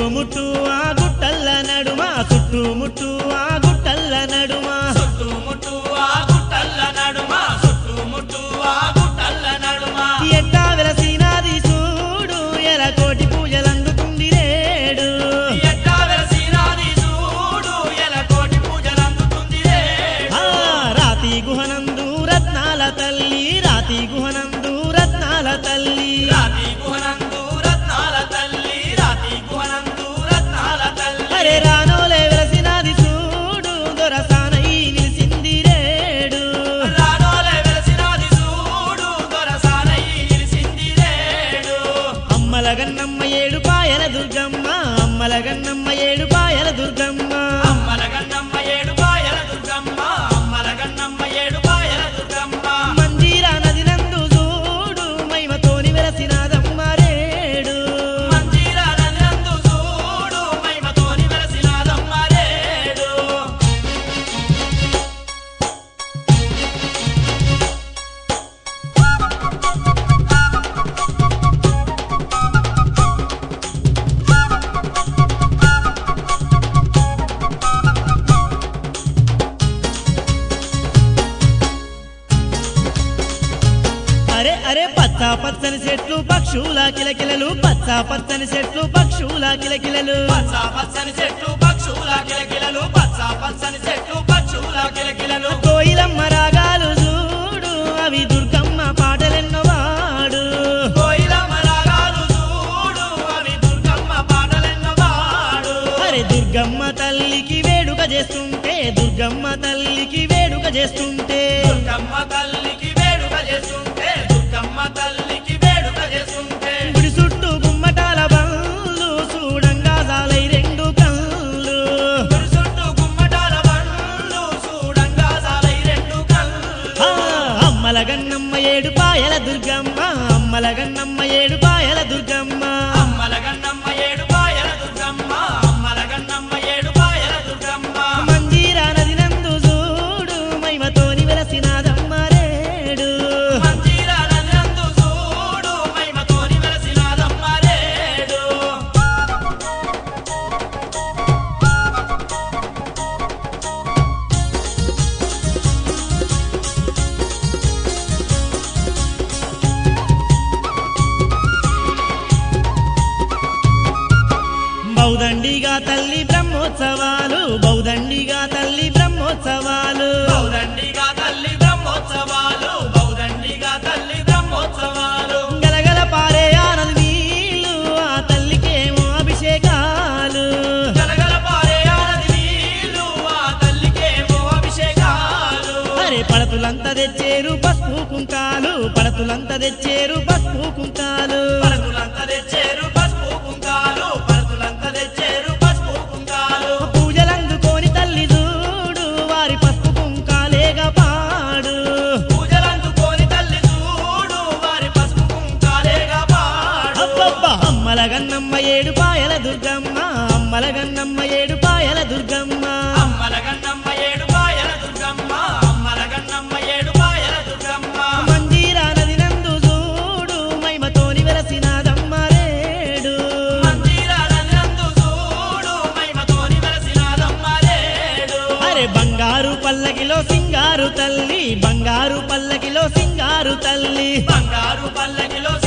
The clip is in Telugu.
చుట్టుముట్టు ఆ గుట్టల్ల నడుమ చుట్టుముట్టు ఆ గుట్టల్ల నడుమ చుట్టుముట్టు ఆ గుట్టల్ల నడుమ చుట్టుముట్టు ఆ గుట్టల్ల నడుమ ఎట్టా వెలసినాది చూడు ఎల కోటి పూజలందుకుంది రేడు ఎట్టా వెలసినాది చూడు ఎల కోటి పూజలందుతుంది రేడు. ఆ రాతి గుహనందు రత్నాల తల్లి రాతి గుహనందు రత్నాల తల్లి రాతి గుహనందు రత్నాల తల్లి రాతి గుహనందు రత్నాల తల్లి అరే రానోలే వెలసినాది చూడు దొరసానై నిలిసింది రేడు రానోలే వెలసినాది చూడు దొరసానయ్యి నిలిసింది రేడు అమ్మల గన్నమ్మ ఏడు పాయల దుర్గమ్మ అమ్మల గన్నమ్మ ఏడు పాయల దుర్గమ్మ అమ్మల గన్నమ్మ ఏడు పాయల దుర్గమ్మ అమ్మల గన్నమ్మ ఏడు పాయల దుర్గమ్మ మంజీరా నది నందు చూడు మైమతోని వెలసినాదమ్మ రేడు మంజీరా నదినందు చూడు మహిమతోని వెలసినాదమ్మ రేడు అరే అరే పచ్చ పచ్చని చెట్లు పక్షుల కిలకిలలు పచ్చ పచ్చని చెట్లు పక్షుల కిలకిలలు పచ్చ పచ్చని చెట్లు పక్షుల కిలకిలలు పచ్చ పచ్చని చెట్లు పక్షుల కిలకిలలు కోయిలమ్మ రాగాలు చూడు అవి దుర్గమ్మ పాటలెన్నో వాడు కోయిలమ్మ రాగాలు చూడు అవి దుర్గమ్మ పాటలెన్నో పాడు అరే దుర్గమ్మ తల్లికి వేడుక చేస్తుంటే దుర్గమ్మ తల్లికి వేడుక చేస్తుంటే దుర్గమ్మ తల్లికి వేడుక చేస్తుంటే దుర్గమ్మ తల్లికి వేడుక చేస్తుంటే గుడి చుట్టూ గుమ్మటాల బండ్లు చూడంగా సాలై రెండు కళ్ళు గుడి చుట్టూ గుమ్మటాల బండ్లు చూడంగా సాలై రెండు కళ్ళు ఆ, అమ్మల గన్నమ్మ ఏడు పాయల దుర్గమ్మ అమ్మల గన్నమ్మ ఏడు పాయల దుర్గమ్మ అమ్మల గన్నమ్మ ఏడు పాయల దుర్గమ్మ అమ్మల గన్నమ్మ ఏడు పాయల దుర్గమ్మ మంజీరా నది నందు చూడు మైమతోని వెలసినాదమ్మ రేడు మంజీరా నదినందు చూడు మహిమతోని వెలసినాదమ్మ రేడు బౌదండిగా తల్లి బ్రహ్మోత్సవాలు బౌదండిగా తల్లి బ్రహ్మోత్సవాలు బౌదండిగా తల్లి బ్రహ్మోత్సవాలు బౌదండిగా తల్లి బ్రహ్మోత్సవాలు గలగల పారే ఆనది నీళ్ళు ఆ తల్లికేమో అభిషేకాలు గలగల పారే ఆనది నీళ్ళు ఆ తల్లికేమో అభిషేకాలు అరే పడతులంతా తెచ్చేరు పసుపు కుంకాలు పడతులంతా తెచ్చేరు పసుపు కుంకాలు పరతులంతా తెచ్చేరు పసుపు కుంకాలు పరతులంతా తెచ్చేరు పసుపు కుంకాలు పూజలందుకోని తల్లి చూడు వారి పసుపు కుంకాలేగా పాడు పూజలందుకోని తల్లి చూడు వారి పసుపు కుంకాలేగా పాడు అబ్బబ్బా అమ్మల గన్నమ్మ ఏడు పాయల దుర్గమ్మ అమ్మల గన్నమ్మ ఏడు పాయల దుర్గమ్మ అమ్మల గన్నమ్మ ఏడు పాయల దుర్గమ్మ అమ్మల గన్నమ్మ ఏడు పాయల దుర్గమ్మ మంజీరా నది నందు చూడు మైమతోని వెలసినాదమ్మ రేడు మందిరా నదినందు చూడు మహిమతోని వెలసినాదమ్మ రేడు అరే బంగారు పల్లకిలో సింగారు తల్లి బంగారు పల్లకిలో సింగారు తల్లి బంగారు పల్లకిలో